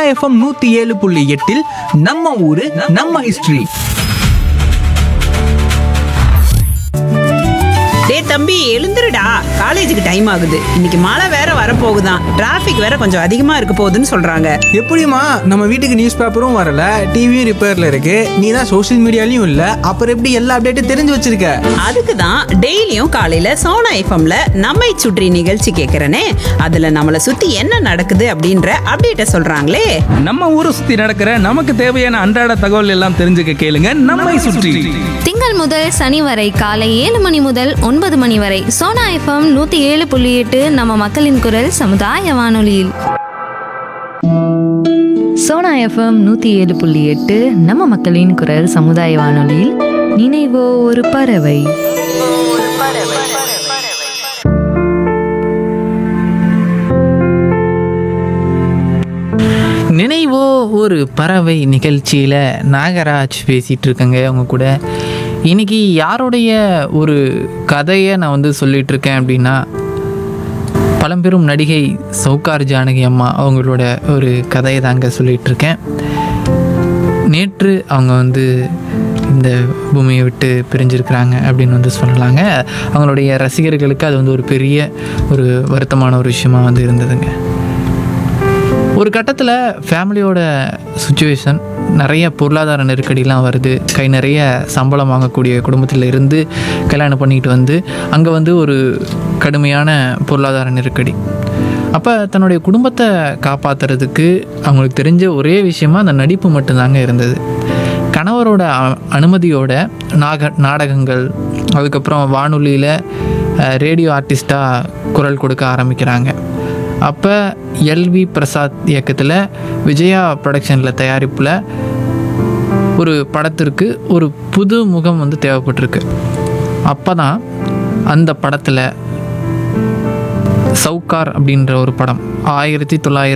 FM நூத்தி ஏழு புள்ளி எட்டில் நம்ம ஊரு நம்ம ஹிஸ்டரி டேய் தம்பி எழுந்துருடா காலேஜுக்கு டைம் ஆகுது இன்னைக்கு மழை வேற வரப்போகுதான் டிராஃபிக் வேற கொஞ்சம் அதிகமா இருக்க போகுதுன்னு சொல்றாங்க எப்படிம்மா நம்ம வீட்டுக்கு நியூஸ் பேப்பரும் வரல டிவியும் ரிப்பேர்ல இருக்கு நீ தான் சோஷியல் மீடியாலையும் இல்ல அப்புறம் எப்படி எல்லா அப்டேட்டும் தெரிஞ்சு வச்சிருக்க அதுக்கு தான் டெய்லியும் காலையில சோனா எஃப்எம்ல நம்மை சுற்றி நிகழ்ச்சி கேட்கறனே அதுல நம்மளை சுத்தி என்ன நடக்குது அப்படின்ற அப்டேட்ட சொல்றாங்களே நம்ம ஊரை சுத்தி நடக்கிற நமக்கு தேவையான அன்றாட தகவல் எல்லாம் தெரிஞ்சுக்க கேளுங்க நம்மை சுற்றி திங்கள் முதல் சனி வரை காலை ஏழு மணி முதல் ஒன்பது மணி வரை சோனா எஃப்எம் நூத்தி ஏழு புள்ளி எட்டு நம்ம மக்களின் குரல் சமுதாய வானொலியில் சோனா எஃப்எம் நூற்றி ஏழு புள்ளி எட்டு நம்ம மக்களின் குரல் சமுதாய வானொலியில் நினைவோ ஒரு பறவை நினைவோ ஒரு பறவை நிகழ்ச்சியில் நாகராஜ் பேசிகிட்டு இருக்கேங்க அவங்க கூட இன்னைக்கு யாருடைய ஒரு கதையை நான் வந்து சொல்லிட்டு இருக்கேன் அப்படின்னா பழம்பெரும் நடிகை சௌகார் ஜானகி அம்மா அவங்களோட ஒரு கதையை தாங்க சொல்லிட்டு இருக்கேன் நேற்று அவங்க வந்து இந்த பூமியை விட்டு பிரிஞ்சிருக்கிறாங்க அப்படின்னு வந்து சொல்லலாங்க அவங்களுடைய ரசிகர்களுக்கு அது வந்து ஒரு பெரிய ஒரு வருத்தமான ஒரு விஷயமா வந்து இருந்ததுங்க ஒரு கட்டத்தில் ஃபேமிலியோட சுச்சுவேஷன் நிறைய பொருளாதார நெருக்கடிலாம் வருது கை நிறைய சம்பளம் வாங்கக்கூடிய குடும்பத்தில் இருந்து கல்யாணம் பண்ணிட்டு வந்து அங்கே வந்து ஒரு கடுமையான பொருளாதார நெருக்கடி அப்போ தன்னுடைய குடும்பத்தை காப்பாற்றுறதுக்கு அவங்களுக்கு தெரிஞ்ச ஒரே விஷயமா அந்த நடிப்பு மட்டும்தாங்க இருந்தது கணவரோட அ- அனுமதியோட நாக நாடகங்கள் அதுக்கப்புறம் வானொலியில் ரேடியோ ஆர்டிஸ்ட்டாக குரல் கொடுக்க ஆரம்பிக்கிறாங்க அப்போ எல்வி பிரசாத் இயக்கத்தில் விஜயா ப்ரொடக்ஷனில் தயாரிப்பில் ஒரு படத்திற்கு ஒரு புது முகம் வந்து தேவைப்பட்டிருக்கு அப்போ தான் அந்த படத்தில் சவுக்கார் அப்படின்ற ஒரு படம் ஆயிரத்தி தொள்ளாயிரத்தி